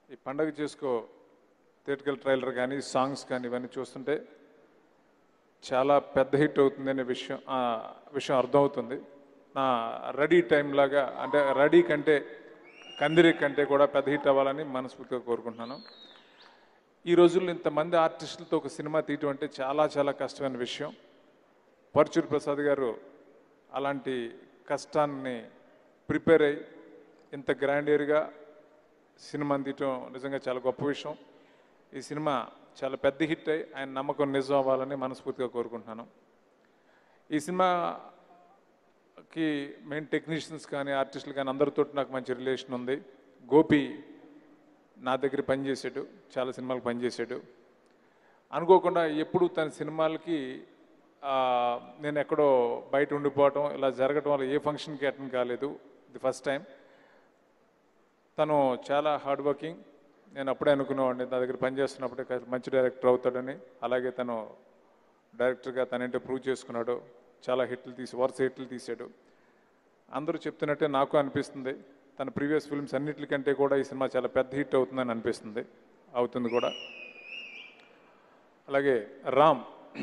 ఈ పండగ చేసుకో థియేటికల్ ట్రైలర్ కానీ సాంగ్స్ కానీ ఇవన్నీ చూస్తుంటే చాలా పెద్ద హిట్ అవుతుంది అనే విషయం ఆ విషయం అర్థమవుతుంది నా రెడీ టైం లాగా అంటే రెడీ కంటే కందిరి కంటే కూడా పెద్ద హిట్ అవ్వాలని మనస్ఫూర్తిగా కోరుకుంటున్నాను ఈ రోజుల్లో ఇంతమంది ఆర్టిస్టులతో ఒక సినిమా తీయటం అంటే చాలా చాలా కష్టమైన విషయం పరుచూరి ప్రసాద్ గారు అలాంటి కష్టాన్ని ప్రిపేర్ అయ్యి ఇంత గ్రాండియర్గా సినిమా తీయటం నిజంగా చాలా గొప్ప విషయం ఈ సినిమా చాలా పెద్ద హిట్ అయ్యి ఆయన నమ్మకం నిజం అవ్వాలని మనస్ఫూర్తిగా కోరుకుంటున్నాను ఈ సినిమాకి మెయిన్ టెక్నీషియన్స్ కానీ ఆర్టిస్టులు కానీ అందరితో నాకు మంచి రిలేషన్ ఉంది గోపి నా దగ్గర పనిచేసాడు చాలా సినిమాలకు పనిచేసాడు అనుకోకుండా ఎప్పుడు తన సినిమాలకి ఆ, నేను ఎక్కడో బయట ఉండిపోవటం ఇలా జరగటం వల్ల ఏ ఫంక్షన్కి అటెండ్ కాలేదు ఇది ఫస్ట్ టైం తను చాలా హార్డ్ వర్కింగ్ నేను అప్పుడే అనుకునేవాడిని నా దగ్గర పనిచేస్తున్నప్పుడే కాస్త మంచి డైరెక్టర్ అవుతాడని అలాగే తను డైరెక్టర్గా తనేంటో ప్రూవ్ చేసుకున్నాడు చాలా హిట్లు తీసి వరుస హిట్లు తీసాడు అందరూ చెప్తున్నట్టే నాకు అనిపిస్తుంది తన ప్రీవియస్ ఫిల్మ్స్ అన్నిటికంటే కూడా ఈ సినిమా చాలా పెద్ద హిట్ అవుతుందని అనిపిస్తుంది అవుతుంది కూడా అలాగే రామ్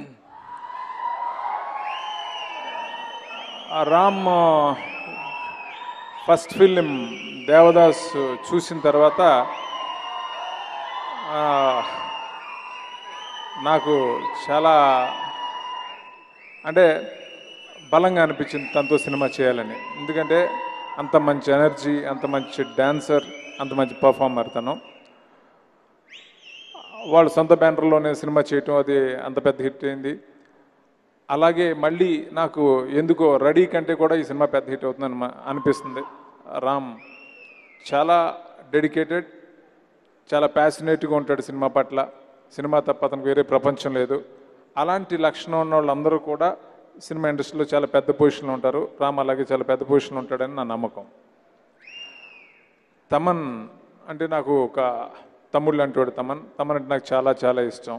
ఆ రామ్ ఫస్ట్ ఫిలిం దేవదాస్ చూసిన తర్వాత ఆ, నాకు చాలా అంటే బలంగా అనిపించింది తనతో సినిమా చేయాలని ఎందుకంటే అంత మంచి ఎనర్జీ అంత మంచి డాన్సర్ అంత మంచి పర్ఫార్మర్ తను వాళ్ళు సొంత బ్యానర్లోనే సినిమా చేయటం అది అంత పెద్ద హిట్ అయింది అలాగే మళ్ళీ నాకు ఎందుకో రెడీ కంటే కూడా ఈ సినిమా పెద్ద హిట్ అవుతుందని మ- అనిపిస్తుంది రామ్ చాలా డెడికేటెడ్ చాలా ప్యాసినేట్గా ఉంటాడు సినిమా పట్ల సినిమా తప్ప అతనికి వేరే ప్రపంచం లేదు అలాంటి లక్షణం ఉన్న వాళ్ళందరూ కూడా సినిమా ఇండస్ట్రీలో చాలా పెద్ద పొజిషన్లో ఉంటారు రామ్ అలాగే చాలా పెద్ద పొజిషన్లో ఉంటాడని నా నమ్మకం తమన్ అంటే నాకు ఒక తమ్ముళ్ళు అంటాడు తమన్ తమన్ అంటే నాకు చాలా చాలా ఇష్టం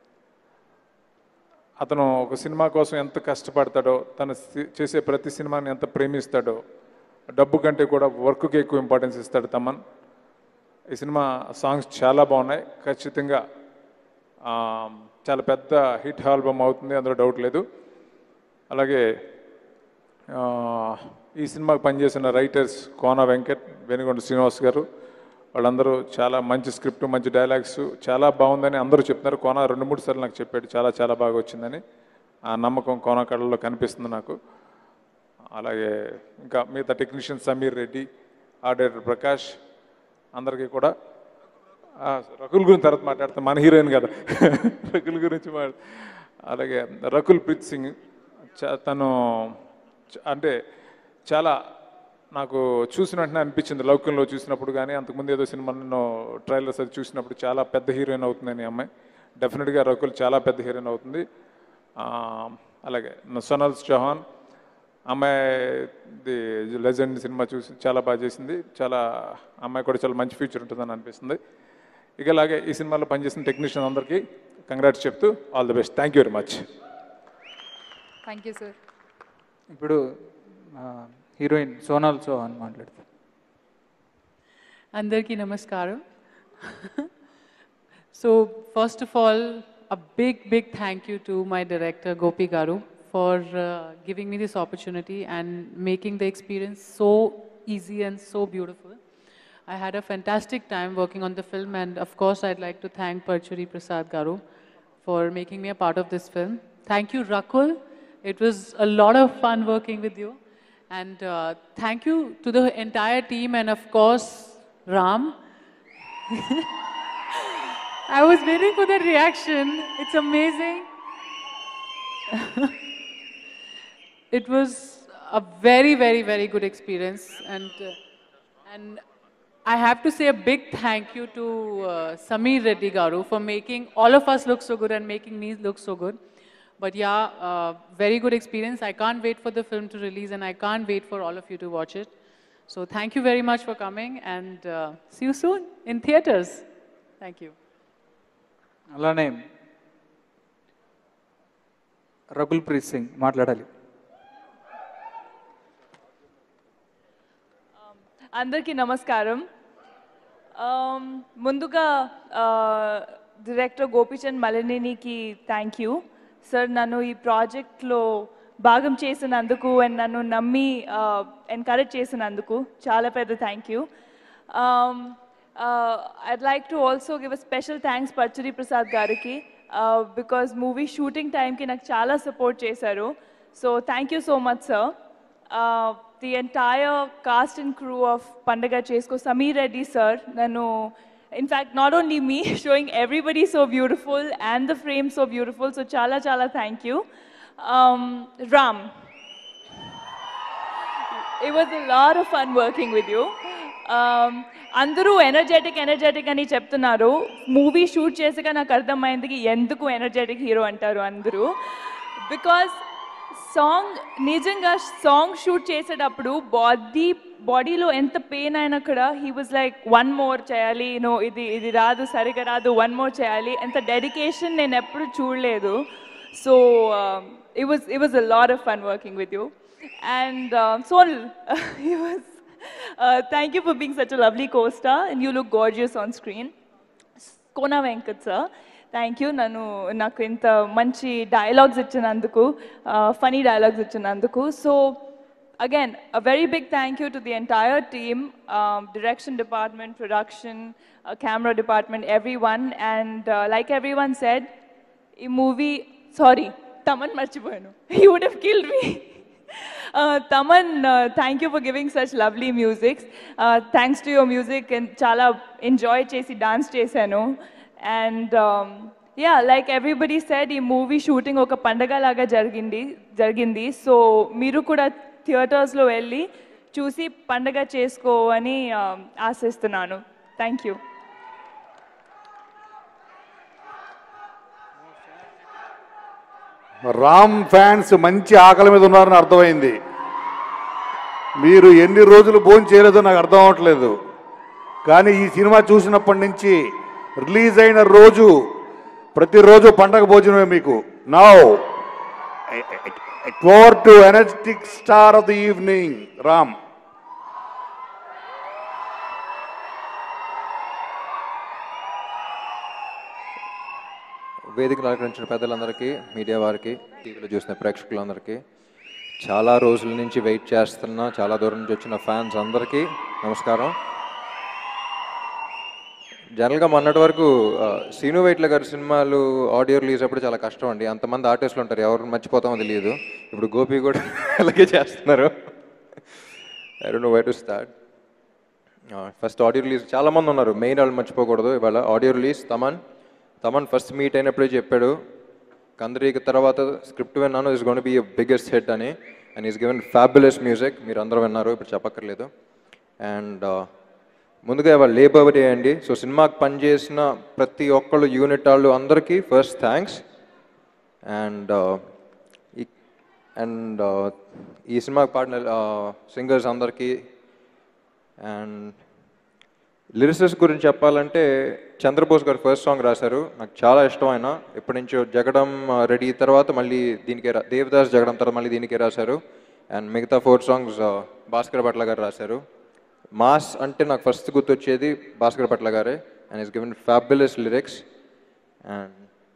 అతను ఒక సినిమా కోసం ఎంత కష్టపడతాడో తను సి- చేసే ప్రతి సినిమాని ఎంత ప్రేమిస్తాడో డబ్బు కంటే కూడా వర్క్కి ఎక్కువ ఇంపార్టెన్స్ ఇస్తాడు తమన్ ఈ సినిమా సాంగ్స్ చాలా బాగున్నాయి ఖచ్చితంగా ఆ, చాలా పెద్ద హిట్ ఆల్బమ్ అవుతుంది అందులో డౌట్ లేదు అలాగే ఆ, ఈ సినిమాకి పనిచేసిన రైటర్స్ కోన వెంకట్ వెనుగొండ శ్రీనివాస్ గారు వాళ్ళందరూ చాలా మంచి స్క్రిప్ట్ మంచి డైలాగ్స్ చాలా బాగుందని అందరూ చెప్తున్నారు కోన రెండు మూడు సార్లు నాకు చెప్పాడు చాలా చాలా బాగా వచ్చిందని ఆ నమ్మకం కోన కళలో కనిపిస్తుంది నాకు అలాగే ఇంకా మిగతా టెక్నీషియన్ సమీర్ రెడ్డి ఆ డైరెక్టర్ ప్రకాష్ అందరికీ కూడా ఆ, రకుల్ గురించి తర్వాత మాట్లాడతాం మన హీరోయిన్ కదా రకుల్ గురించి మాట్లా అలాగే రకుల్ ప్రీత్ సింగ్ చ- తను చ- అంటే చాలా నాకు చూసిన వెంటనే అనిపించింది లౌక్యంలో చూసినప్పుడు కానీ అంతకుముందు ఏదో సినిమాలో ట్రైలర్స్ అది చూసినప్పుడు చాలా పెద్ద హీరోయిన్ అవుతుందని ఈ అమ్మాయి డెఫినెట్గా రకుల్ చాలా పెద్ద హీరోయిన్ అవుతుంది ఆ, అలాగే సోనల్ చౌహాన్ అమ్మాయి లెజెండ్ సినిమా చూసి చాలా బాగా చేసింది చాలా అమ్మాయి కూడా చాలా మంచి ఫ్యూచర్ ఉంటుందని అనిపిస్తుంది ఇక అలాగే ఈ సినిమాలో పనిచేసిన టెక్నీషియన్ అందరికీ కంగ్రాట్స్ చెప్తూ all the best thank you very much thank you sir ఇప్పుడు ఆ, హీరోయిన్ సోనాల్ చౌహాన్ మాట్లాడుతుంది అందరికీ నమస్కారం so first of all a big big thank you to my director gopi garu for uh, giving me this opportunity and making the experience so easy and so beautiful i had a fantastic time working on the film and of course i'd like to thank parchuri prasad garu for making me a part of this film thank you rakul it was a lot of fun working with you and uh, thank you to the entire team and of course ram I was waiting for that reaction. It's amazing. it was a very, very, very good experience, and uh, and I have to say a big thank you to uh, Sameer Reddy Garu for making all of us look so good and making me look so good. But yeah, uh, very good experience. I can't wait for the film to release, and I can't wait for all of you to watch it. So thank you very much for coming, and uh, see you soon in theaters. Thank you. అలానే రకుల్ ప్రీత్ సింగ్ మాట్లాడాలి అందరికీ నమస్కారం Um, ముందుగా director Gopichand మలినేనికి thank you sir నన్ను ఈ ప్రాజెక్ట్లో భాగం చేసినందుకు అండ్ నన్ను నమ్మి ఎంకరేజ్ చేసినందుకు చాలా పెద్ద thank you I'd like to also give a special thanks Pachari Prasad గారికి బికాస్ మూవీ షూటింగ్ టైంకి నాకు చాలా సపోర్ట్ చేశారు so thank you so much sir uh, the entire cast and crew of Pandaga Chesko, Samir Reddy sir, Nanu, in fact, not only me, showing everybody so beautiful and the frame so beautiful. So chala chala thank you. Um, Ram, it was a lot of fun working with you. Um, అందరూ energetic energetic అని చెప్తున్నారు movie shoot చేసాక నాకు అర్థమైంది ఎందుకు energetic hero అంటారు అందరూ because song నిజంగా సాంగ్ షూట్ చేసేటప్పుడు బాడీ బాడీలో ఎంత పెయిన్ అయినా కూడా he was like one more చేయాలి నో ఇది ఇది రాదు సరిగా రాదు వన్ మోర్ చేయాలి ఎంత డెడికేషన్ నేను ఎప్పుడు చూడలేదు so it was it was a lot of fun working with you and uh, Sonal he was uh, thank you for being such a lovely co-star and you look gorgeous on screen Kona Venkat sir thank you నన్ను నాకు ఇంత మంచి dialogues ఇచ్చినందుకు funny dialogues ఇచ్చినందుకు so again a very big thank you to the entire team direction department production camera department everyone and like everyone said ఈ movie sorry Thaman మర్చిపోయాను he would have killed me Thaman thank you for giving such lovely musics thanks to your music చాలా enjoy చేసి dance చేశాను and yeah like everybody said ఈ movie shooting ఒక పండగ లాగా జరిగింది జరిగింది సో మీరు కూడా థియేటర్స్లో వెళ్ళి చూసి పండగ చేసుకో అని uh, ఆశిస్తున్నాను థ్యాంక్ యూ రామ్ ఫ్యాన్స్ మంచి ఆకలి మీద ఉన్నారని అర్థమైంది మీరు ఎన్ని రోజులు భోజనం చేయలేదో నాకు అర్థం అవ్వట్లేదు కానీ ఈ సినిమా చూసినప్పటి నుంచి రిలీజ్ అయిన రోజు ప్రతిరోజు పండగ భోజనమే మీకు now call to energetic star of the evening Ram వేదికను అలంకరించిన పెద్దలందరికీ మీడియా వారికి టీవీలో చూసిన ప్రేక్షకులందరికీ చాలా రోజుల నుంచి వెయిట్ చేస్తున్న చాలా దూరం నుంచి వచ్చిన ఫ్యాన్స్ అందరికీ నమస్కారం జనరల్గా మొన్నటి వరకు ఆ, శ్రీను వైట్ల గారి సినిమాలు ఆడియో రిలీజ్ అప్పుడు చాలా కష్టం అండి అంతమంది ఆర్టిస్టులు ఉంటారు ఎవరు మర్చిపోతామో తెలియదు ఇప్పుడు గోపి కూడా అలాగే చేస్తున్నారు I don't know why to start first audio release చాలా మంది ఉన్నారు మెయిన్ వాళ్ళు మర్చిపోకూడదు ఇవాళ audio release Thaman Thaman first meet అయినప్పుడే చెప్పాడు కందరికి తర్వాత స్క్రిప్ట్ విన్నాను is gonna be biggest hit అని and is given fabulous music మీరు అందరూ విన్నారు ఇప్పుడు చెప్పక్కర్లేదు అండ్ ముందుగా ఇవాళ లేబర్ డే అండి సో సినిమాకి పనిచేసిన ప్రతి ఒక్కళ్ళు యూనిట్ వాళ్ళు అందరికీ ఫస్ట్ థ్యాంక్స్ అండ్ అండ్ ఈ సినిమాకి పాడిన సింగర్స్ అందరికీ అండ్ లిరిసిస్ గురించి చెప్పాలంటే చంద్రబోస్ గారు ఫస్ట్ సాంగ్ రాశారు నాకు చాలా ఇష్టం ఆయన ఎప్పటి నుంచో జగడం రెడీ తర్వాత మళ్ళీ దీనికే రా దేవదాస్ జగడం తర్వాత మళ్ళీ దీనికే రాశారు అండ్ మిగతా ఫోర్ సాంగ్స్ భాస్కర్ భట్ల గారు రాశారు మాస్ అంటే నాకు ఫస్ట్ గుర్తొచ్చేది భాస్కర్ భట్ల గారే and is given fabulous lyrics and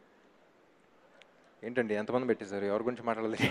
ఏంటండి ఎంతమంది పెట్టేశారు ఎవరి గురించి మాట్లాడలేదు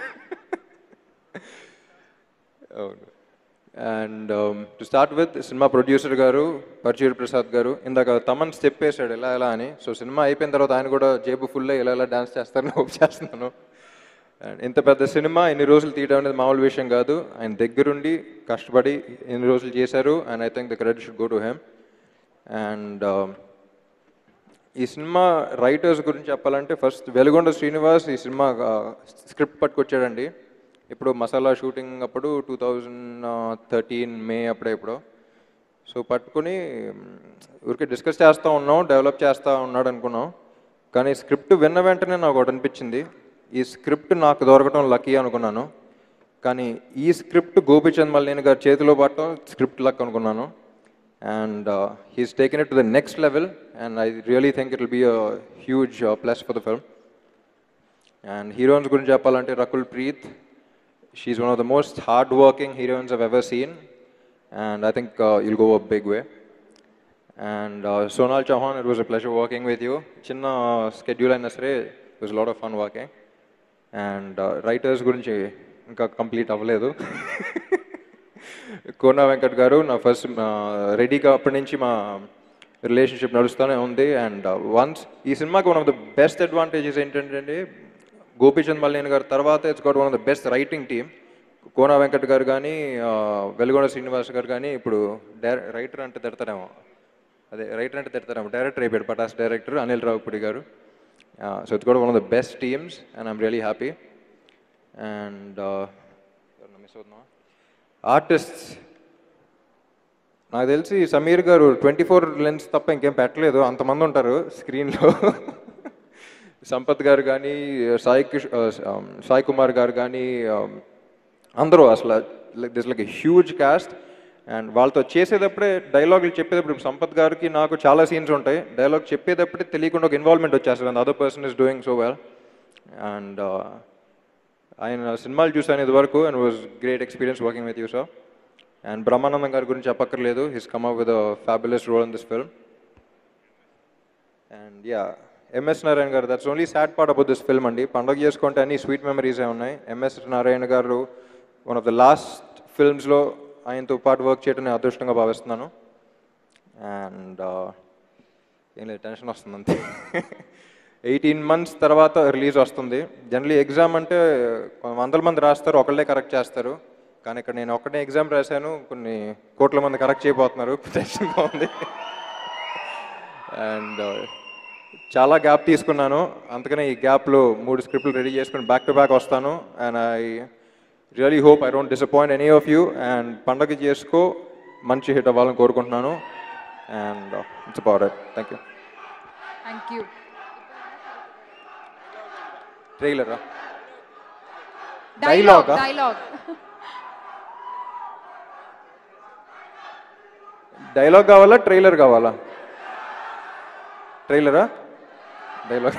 అవును అండ్ టు స్టార్ట్ విత్ సినిమా ప్రొడ్యూసర్ గారు పర్చూరి ప్రసాద్ గారు ఇందాక తమన్ స్టెప్ వేసాడు ఎలా ఎలా అని సో సినిమా అయిపోయిన తర్వాత ఆయన కూడా జేబు ఫుల్ ఇలా ఎలా డాన్స్ చేస్తారని హోప్ చేస్తున్నాను అండ్ ఇంత పెద్ద సినిమా ఇన్ని రోజులు తీయడం అనేది మామూలు విషయం కాదు ఆయన దగ్గరుండి కష్టపడి ఇన్ని రోజులు చేశారు and I think the credit should go to him and ఈ సినిమా రైటర్స్ గురించి చెప్పాలంటే ఫస్ట్ వెలుగొండ శ్రీనివాస్ ఈ సినిమా స్క్రిప్ట్ పట్టుకొచ్చాడండి ఇప్పుడు మసాలా షూటింగ్ అప్పుడు టూ థౌజండ్ థర్టీన్ మే అప్పుడే ఇప్పుడు సో పట్టుకుని మ్, ఊరికే డిస్కస్ చేస్తూ ఉన్నాం డెవలప్ చేస్తూ ఉన్నాడు అనుకున్నాం కానీ స్క్రిప్ట్ విన్న వెంటనే నాకు ఒకటి అనిపించింది ఈ స్క్రిప్ట్ నాకు దొరకటం లక్కీ అనుకున్నాను కానీ ఈ స్క్రిప్ట్ గోపిచంద్ మల్లేని గారి చేతిలో పట్టడం స్క్రిప్ట్ లక్ అనుకున్నాను and he's taken it to the next level and I really think it will be a huge plus for the film and heroines గురించి చెప్పాలంటే Rakul Preet she's one of the most hard working heroines I've ever seen and I think uh, you'll go a big way. And Sonal Chauhan it was a pleasure working with you చిన్న schedule అయినా సరే it was lot of fun working and writers గురించి ఇంకా complete అవ్వలేదు కోనా వెంకట్ గారు నా first రెడీగా అప్పటి నుంచి మా రిలేషన్షిప్ నడుస్తూనే ఉంది అండ్ వన్స్ ఈ సినిమాకి one of the best advantages ఏంటంటే గోపీచంద్ మల్లేని గారు తర్వాత it's got one of the best writing team Kona Venkat గారు కానీ వెలుగొండ శ్రీనివాస్ గారు కానీ ఇప్పుడు డైర రైటర్ అంటే తిడతారేమో అదే రైటర్ అంటే తిడతారేమో డైరెక్టర్ అయిపోయాడు పటాస్ డైరెక్టర్ అనిల్ రావుపుడి గారు సో ఇట్స్ కూడా one of the best teams and I'm really happy and miss అవుతున్నావా ఆర్టిస్ట్స్ నాకు తెలిసి సమీర్ గారు ట్వంటీ ఫోర్ లెన్స్ తప్ప ఇంకేం పెట్టలేదు అంతమంది ఉంటారు స్క్రీన్లో సంపత్ గారు కానీ సాయి కిష్ సాయి కుమార్ గారు కానీ అందరూ అసలు this like huge cast and వాళ్ళతో చేసేటప్పుడే డైలాగులు చెప్పేటప్పుడు ఇప్పుడు సంపత్ గారికి నాకు చాలా సీన్స్ ఉంటాయి డైలాగ్ చెప్పేటప్పుడే తెలియకుండా ఒక ఇన్వాల్వ్మెంట్ వచ్చేస్తుంది other person is doing so well and ఆయన సినిమాలు చూసాను ఇది వరకు and was great experience working with you sir and Brahmanandam గారి గురించి చెప్పక్కర్లేదు his come up with fabulous role in this film and yeah MS Narayana గారు that's only sad part about this film అండి పండుగ చేసుకుంటే అన్ని స్వీట్ మెమరీసే ఉన్నాయి ఎంఎస్ నారాయణ గారు వన్ ఆఫ్ ద లాస్ట్ ఫిల్మ్స్లో ఆయనతో పాటు వర్క్ చేయడం నేను అదృష్టంగా భావిస్తున్నాను అండ్ ఏం లేదు టెన్షన్ వస్తుంది అంతే ఎయిటీన్ మంత్స్ తర్వాత రిలీజ్ వస్తుంది జనరలీ ఎగ్జామ్ అంటే కొన్ని వందల మంది రాస్తారు ఒకళ్ళే కరెక్ట్ చేస్తారు కానీ ఇక్కడ నేను ఒక్కటే ఎగ్జామ్ రాశాను కొన్ని కోట్ల మంది కరెక్ట్ చేయబోతున్నారు టెన్షన్గా ఉంది అండ్ చాలా గ్యాప్ తీసుకున్నాను అందుకనే ఈ గ్యాప్లో మూడు స్క్రిప్ట్లు రెడీ చేసుకుని బ్యాక్ టు బ్యాక్ వస్తాను and I really hope I don't disappoint any of you and Pandaga Chesko మంచి హిట్ అవ్వాలని కోరుకుంటున్నాను and it's about it thank you thank you ట్రైలరా డైలాగ్ Dialogue-ఆ? డైలాగ్ డైలాగ్ కావాలా ట్రైలర్ కావాలా ట్రైలరా డైలాగ్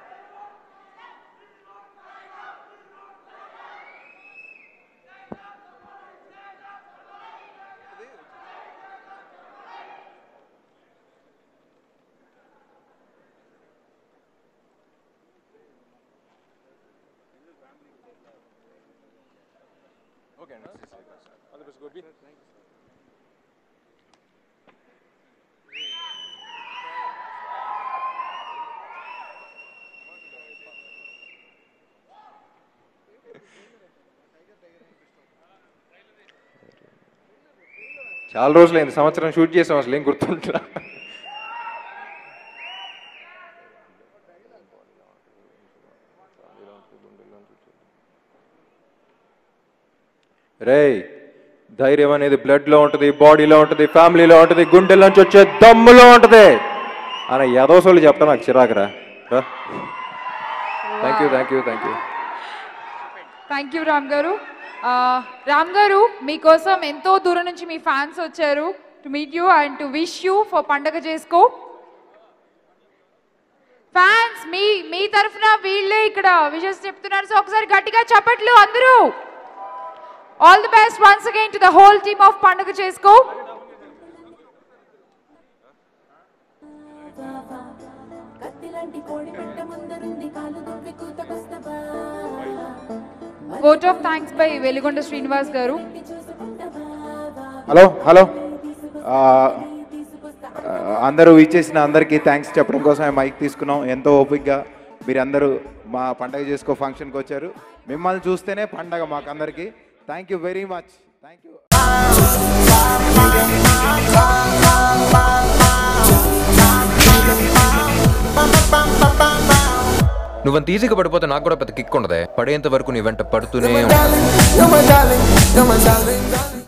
చాలా రోజులైంది సంవత్సరం షూట్ చేసాం అసలు ఏం గుర్తుంటా రేయ్ ధైర్యం అనేది బ్లడ్ లో ఉంటుంది బాడీలో ఉంటుంది ఫ్యామిలీలో ఉంటుంది గుండెల్లోంచి వచ్చే దమ్ములో ఉంటుంది అని యదోసోళ్ళు చెప్తా నాకు చిరాకురా thank you thank you thank you thank you Ram గారు ఆ, రామ్ గారు మీకోసం ఎంతో దూరం నుంచి మీ ఫ్యాన్స్ వచ్చారు to meet you and to wish you for Pandaga Chesko fans మీ మీ తరఫున వీళ్ళే ఇక్కడ విషెస్ చెప్తున్నారు సో ఒకసారి గట్టిగా చప్పట్లు అందరూ all the best once again to the whole team of Pandaga Chesko కత్తిలాంటి కోడి పెట్ట ముందరుంది కాలు దువ్వి కూతకొస్తవా vote of thanks by Veligonda Srinivas గారు హలో హలో ఆ, ఆ, అందరూ ఇచ్చేసిన అందరికీ థ్యాంక్స్ చెప్పడం కోసం మైక్ తీసుకున్నాం ఎంతో ఓపిక్గా మీరందరూ మా పండగ చేసుకో ఫంక్షన్కి వచ్చారు మిమ్మల్ని చూస్తేనే పండగ మాకందరికీ thank you very much thank you నువ్వంత ఈజీగా పడిపోతే నాకు కూడా పెద్ద కిక్ ఉండదే పడేంత వరకు నీ వెంట పడుతూనే You're my darling, you're my darling, darling.